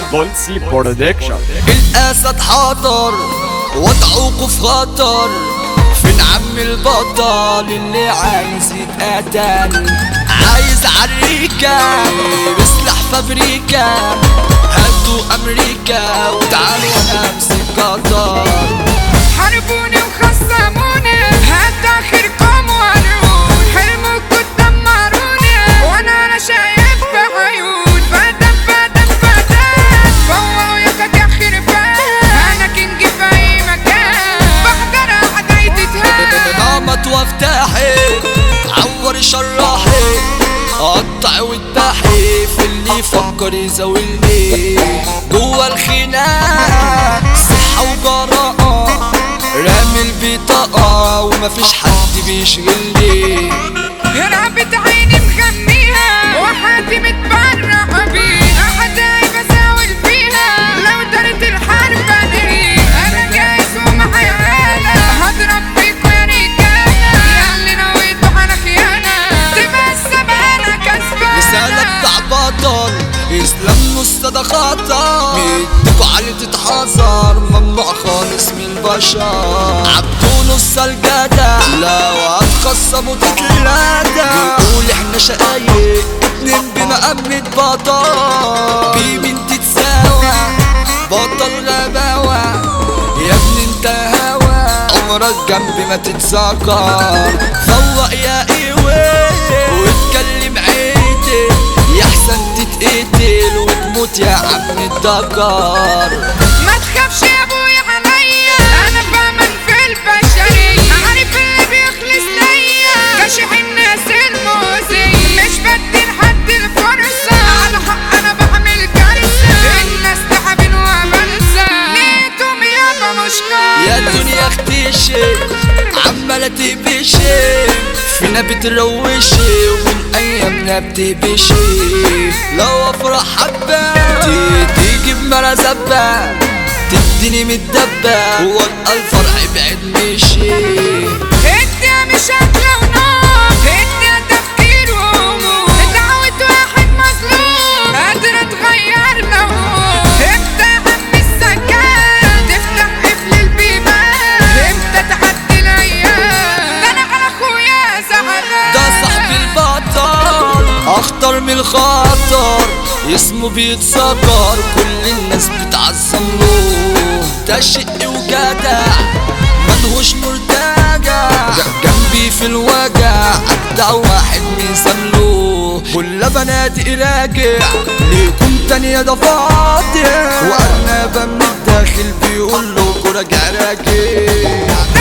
دولسي برودكشن الاسد حاضر وضعه في خطر فين عم البطل اللي عايز يتقتل عايز عريكة بسلاح فابريكا هاتوا امريكا وتعالوا انا امسك قطر حاربوني وخصموني هات اخركم وارون حلمكم تدمروني وانا انا شايف بعيون فدم فدم فدم فوقوا يا كت يا خرفان انا كينج في اي مكان بحضر اعداي تتهان نامت وافتحي عور شراحي قطع واتباحي في اللي يفكر يزاولني جوا الخناق صحة وجراءة رامي البطاقة ومفيش حد بيشغلني رابط عيني مغميها وحياتي متبرع بيها أحداي بساول فيها لو دارت الحرب انهيها أنا جايز ومعايا آلة هضرب فيكوا يا رجالة يا اللي نويتوا على خيانة تبقى السبانة كسبانة رسالة بتاع بطل اسلام نص ده خطر ميدكوا علي تتحذر ممنوع خالص من البشر عبدو نص الجدع لو هتخصموا تتلاتة بيقول احنا شقايق اتنين بمقامة بطل بيمين تتساوى بطل غباوة يا ابني انت هوا عمرك جنبي ما تتذكر فوق يا ايوه واتكلم عيدي يا احسن تتقتل وتموت يا عم الدكار ما تخافش يا ابويا عليا انا بامن في البشرية عارف اللي بيخلص ليا كاشح الناس المؤذية مش بدي لحد الفرصة على حق انا بعمل كارثة الناس تعبين وبنسى ليتهم يابا مش يا خالص دنيا اختيشي عمالة تبشي فينا بتروشي ومن ايامنا بتبشي لو افرح حبة تيجي بمرة زبة تديني متدبة والقى الفرح بعد مشي الدنيا مش اكلة ونوم الدنيا تفكير وهموم دعوة واحد مظلوم قادرة تغير له امتى عم السكان تفتح قفل البيبان امتى تعدي الايام ده انا على اخويا زعلان ده صاحبي البطل اخطر من الخطر اسمه بيتذكر كل الناس بتعظم له ده شق وجدع ملهوش مرتجع جنبي في الوجع اجدع واحد ميزامله كل بناتي راجع ليكم تانية ده فاضي وارنبة من الداخل بيقول له راجع راجع